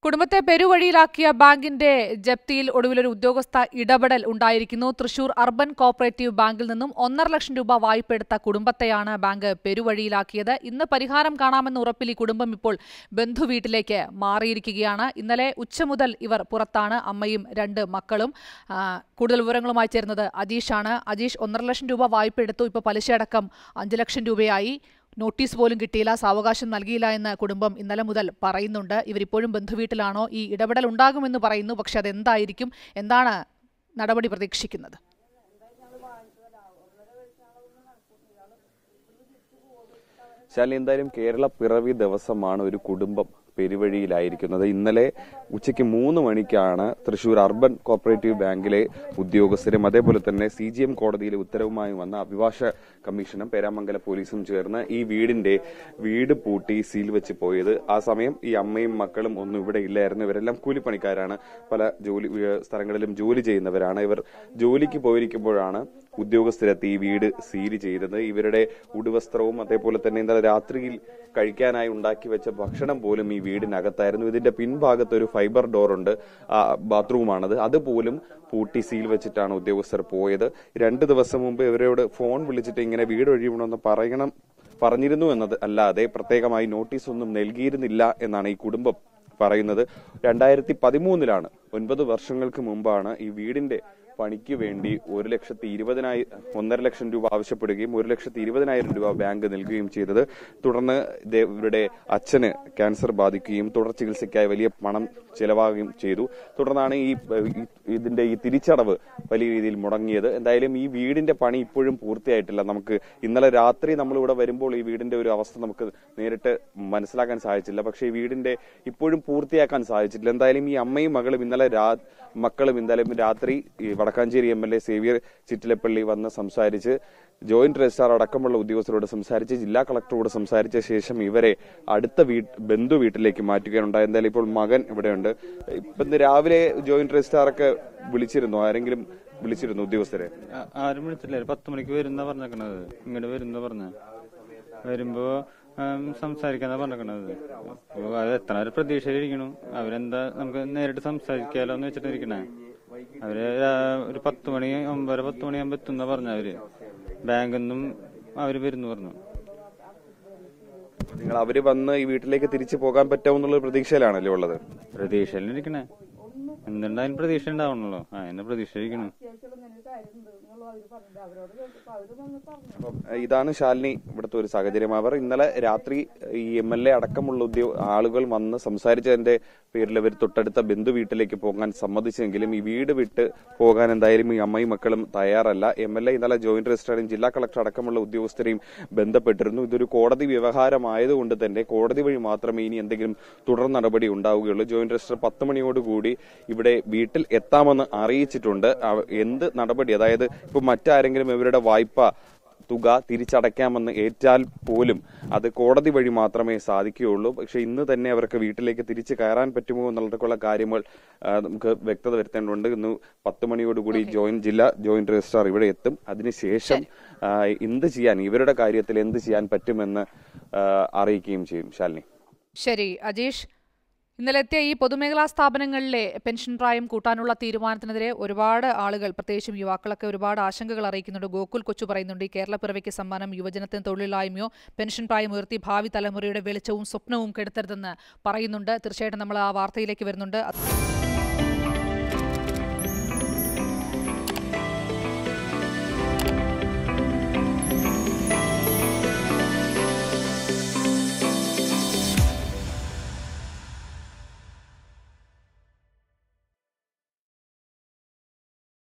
കുടുംബത്തെ പെരുവഴിയിലാക്കിയ ബാങ്കിന്റെ ജപ്തിയിൽ ഒടുവിലൊരു ഉദ്യോഗസ്ഥ ഇടപെടൽ ഉണ്ടായിരിക്കുന്നു തൃശൂർ അർബൻ കോപ്പറേറ്റീവ് ബാങ്കിൽ നിന്നും ഒന്നര ലക്ഷം രൂപ വായ്പ എടുത്ത കുടുംബത്തെയാണ് ബാങ്ക് പെരുവഴിയിലാക്കിയത് ഇന്ന് പരിഹാരം കാണാമെന്ന ഉറപ്പിൽ ഈ കുടുംബം ഇപ്പോൾ ബന്ധുവീട്ടിലേക്ക് മാറിയിരിക്കുകയാണ് ഇന്നലെ ഉച്ച മുതൽ ഇവർ പുറത്താണ് അമ്മയും രണ്ട് മക്കളും ആ, കൂടുതൽ വിവരങ്ങളുമായി ചേരുന്നത് അജീഷാണ് അജീഷ് ഒന്നര ലക്ഷം രൂപ വായ്പ എടുത്തു ഇപ്പോൾ പലിശയടക്കം അഞ്ച് ലക്ഷം രൂപയായി നോട്ടീസ് പോലും കിട്ടിയില്ല സാവകാശം നൽകിയില്ല എന്ന് കുടുംബം ഇന്നലെ മുതൽ പറയുന്നുണ്ട് ഇവരിപ്പോഴും ബന്ധുവീട്ടിലാണോ ഈ ഇടപെടൽ ഉണ്ടാകുമെന്ന് പറയുന്നു പക്ഷെ അതെന്തായിരിക്കും എന്താണ് നടപടി പ്രതീക്ഷിക്കുന്നത് ശാലിനി എന്തായാലും കേരള പിറവി ദിവസമാണ് ഒരു കുടുംബം പെരുവഴിയിലായിരിക്കുന്നത് ഇന്നലെ ഉച്ചയ്ക്ക് മൂന്ന് മണിക്കാണ് തൃശൂർ അർബൻ കോപ്പറേറ്റീവ് ബാങ്കിലെ ഉദ്യോഗസ്ഥരും അതേപോലെ തന്നെ സി ജി എം കോടതിയിലെ ഉത്തരവുമായി വന്ന അഭിഭാഷ കമ്മീഷനും പേരാമംഗല പോലീസും ചേർന്ന് ഈ വീടിന്റെ വീട് പൂട്ടി സീൽ വെച്ച് പോയത് ആ സമയം ഈ അമ്മയും മക്കളും ഒന്നും ഇവിടെ ഇല്ലായിരുന്നു ഇവരെല്ലാം കൂലിപ്പണിക്കാരാണ് പല ജോലി ഏഹ് സ്ഥലങ്ങളിലും ജോലി ചെയ്യുന്നവരാണ് ഇവർ ജോലിക്ക് പോയിരിക്കുമ്പോഴാണ് ഉദ്യോഗസ്ഥരെത്തി ഈ വീട് സീൽ ചെയ്തത് ഇവരുടെ ഉടുവസ്ത്രവും അതേപോലെ തന്നെ ഇന്നലെ രാത്രിയിൽ കഴിക്കാനായി ഉണ്ടാക്കി വെച്ച ഭക്ഷണം പോലും ഈ വീടിനകത്തായിരുന്നു ഇതിന്റെ പിൻഭാഗത്ത് ഒരു ഫൈബർ ഡോർ ഉണ്ട് ആ ബാത്റൂമാണത് അതുപോലും പൂട്ടി സീൽ വെച്ചിട്ടാണ് ഉദ്യോഗസ്ഥർ പോയത് രണ്ട് ദിവസം മുമ്പ് ഇവരോട് ഫോൺ വിളിച്ചിട്ട് ഇങ്ങനെ വീട് ഒഴിയണമെന്ന് പറയണം പറഞ്ഞിരുന്നു എന്നത് അല്ലാതെ പ്രത്യേകമായി നോട്ടീസ് ഒന്നും നൽകിയിരുന്നില്ല എന്നാണ് ഈ കുടുംബം പറയുന്നത് രണ്ടായിരത്തി പതിമൂന്നിലാണ് ഒൻപത് വർഷങ്ങൾക്ക് മുമ്പാണ് ഈ വീടിന്റെ പണിക്ക് വേണ്ടി ഒരു ലക്ഷത്തി ഇരുപതിനായി ഒന്നര ലക്ഷം രൂപ ആവശ്യപ്പെടുകയും ഒരു ലക്ഷത്തി ഇരുപതിനായിരം രൂപ ബാങ്ക് നൽകുകയും ചെയ്തത് തുടർന്ന് ഇതേ- ഇവരുടെ അച്ഛന് ക്യാൻസർ ബാധിക്കുകയും തുടർ ചികിത്സയ്ക്കായി വലിയ പണം ചെലവാകുകയും ചെയ്തു തുടർന്നാണ് ഈ ഈ- ഇതിന്റെ ഈ തിരിച്ചടവ് വലിയ രീതിയിൽ മുടങ്ങിയത് എന്തായാലും ഈ വീടിന്റെ പണി ഇപ്പോഴും പൂർത്തിയായിട്ടില്ല നമുക്ക് ഇന്നലെ രാത്രി നമ്മൾ ഇവിടെ വരുമ്പോൾ ഈ വീടിന്റെ ഒരു അവസ്ഥ നമുക്ക് നേരിട്ട് മനസ്സിലാക്കാൻ സാധിച്ചില്ല പക്ഷേ ഈ വീടിന്റെ ഇപ്പോഴും പൂർത്തിയാക്കാൻ സാധിച്ചിട്ടില്ല എന്തായാലും ഈ അമ്മയും മകളും ഇന്നലെ രാ മക്കളും എന്തായാലും രാത്രി ഈ Vadakkanchery M L A Xavier Chittilappally വന്ന് സംസാരിച്ച് ജോയിന്റ് രജിസ്ട്രാർ അടക്കമുള്ള ഉദ്യോഗസ്ഥരോട് സംസാരിച്ച് ജില്ലാ കളക്ടറോട് സംസാരിച്ച ശേഷം ഇവരെ അടുത്ത വീട്ട് ബന്ധു വീട്ടിലേക്ക് മാറ്റുകയുണ്ടായി എന്തായാലും ഇപ്പോൾ മകൻ ഇവിടെയുണ്ട് ഇപ്പൊ ഇന്ന് രാവിലെ ജോയിന്റ് രജിസ്ട്രാറൊക്കെ വിളിച്ചിരുന്നു ആരെങ്കിലും വിളിച്ചിരുന്നു ഉദ്യോഗസ്ഥരെ ആ- ആരും വിളിച്ചില്ല ഒരു പത്ത് മണിക്ക് വരുന്ന പറഞ്ഞേക്കണത് ഇങ്ങോട്ട് വരുന്ന പറഞ്ഞ വരുമ്പോ ആം, സംസാരിക്കാന്നാ പറഞ്ഞേക്കണത് അപ്പൊ അത് എത്ര നേരം പ്രതീക്ഷയിലിരിക്കണു അവരെന്താ നമുക്ക് നേരിട്ട് സംസാരിക്കാലോ എന്ന് വെച്ചിട്ട് ഇരിക്കണേ അവര് രാ- ഒരു പത്ത് മണി ഒമ്പതര പത്ത് മണിയാകുമ്പോ എത്തുന്ന പറഞ്ഞ അവര് ബാങ്കിൽ നിന്നും അവര് വരുന്നു പറഞ്ഞു നിങ്ങൾ അവര് വന്ന് ഈ വീട്ടിലേക്ക് തിരിച്ചു പോകാൻ പറ്റാമെന്നുള്ള പ്രതീക്ഷയിലാണല്ലോ ഉള്ളത് പ്രതീക്ഷയിലിരിക്കണേ എന്തുണ്ടായാലും പ്രതീക്ഷ ഉണ്ടാവണല്ലോ ആ എന്നെ പ്രതീക്ഷയിരിക്കണു അപ്പം ഇതാണ് ശാലിനി ഇവിടുത്തെ ഒരു സാഹചര്യം അവർ ഇന്നലെ രാത്രി ഈ എം എൽ എ അടക്കമുള്ള ഉദ്യോഗ ആളുകൾ വന്ന് സംസാരിച്ചതിന്റെ പേരിൽ അവർ തൊട്ടടുത്ത ബന്ധു വീട്ടിലേക്ക് പോകാൻ സമ്മതിച്ചെങ്കിലും ഈ വീട് വിട്ട് പോകാൻ എന്തായാലും ഈ അമ്മയും മക്കളും തയ്യാറല്ല എം എൽ എ ഇന്നലെ ജോയിന്റ് രജിസ്ട്രാറും ജില്ലാ കളക്ടർ അടക്കമുള്ള ഉദ്യോഗസ്ഥരെയും ബന്ധപ്പെട്ടിരുന്നു ഇതൊരു കോടതി വ്യവഹാരമായതുകൊണ്ട് തന്നെ കോടതി വഴി മാത്രമേ ഇനി എന്തെങ്കിലും തുടർ നടപടി ഉണ്ടാവുകയുള്ളൂ ജോയിന്റ് രജിസ്ട്രാർ പത്ത് മണിയോടുകൂടി ഇവിടെ വീട്ടിൽ എത്താമെന്ന് അറിയിച്ചിട്ടുണ്ട് അവ- എന്ത് നടപടി അതായത് ഇപ്പൊ മറ്റാരെങ്കിലും ഇവരുടെ വായ്പ തുക തിരിച്ചടയ്ക്കാമെന്ന് ഏറ്റാൽ പോലും അത് കോടതി വഴി മാത്രമേ സാധിക്കുകയുള്ളൂ പക്ഷെ ഇന്ന് തന്നെ അവർക്ക് വീട്ടിലേക്ക് തിരിച്ചു കയറാൻ പറ്റുമോ എന്നുള്ളതൊക്കെയുള്ള കാര്യങ്ങൾ ആ, നമുക്ക് വ്യക്തത വരുത്തേണ്ടതുണ്ട് ഇന്ന് പത്ത് മണിയോടുകൂടി ജോയിന്റ് ജില്ലാ ജോയിന്റ് രജിസ്ട്രാർ ഇവിടെ എത്തും അതിനുശേഷം ആ, എന്ത് ചെയ്യാൻ ഇവരുടെ കാര്യത്തിൽ എന്ത് ചെയ്യാൻ പറ്റുമെന്ന് ആ, അറിയിക്കുകയും ചെയ്യും ശാലിനി ശരി അജീഷ് ഇന്നലത്തെ ഈ പൊതുമേഖലാ സ്ഥാപനങ്ങളിലെ പെൻഷൻ പ്രായം കൂട്ടാനുള്ള തീരുമാനത്തിനെതിരെ ഒരുപാട് ആളുകൾ പ്രത്യേകിച്ചും യുവാക്കളൊക്കെ ഒരുപാട് ആശങ്കകൾ അറിയിക്കുന്നുണ്ട് ഗോകുൽ കൊച്ചു പറയുന്നുണ്ട് ഈ കേരള പിറവിക്ക് സമ്മാനം യുവജനത്തിന് തൊഴിലില്ലായ്മയോ പെൻഷൻ പ്രായം ഉയർത്തി ഭാവി തലമുറയുടെ വെളിച്ചവും സ്വപ്നവും കെടുത്തരുതെന്ന് പറയുന്നുണ്ട് തീർച്ചയായിട്ടും നമ്മൾ ആ വാർത്തയിലേക്ക് വരുന്നുണ്ട്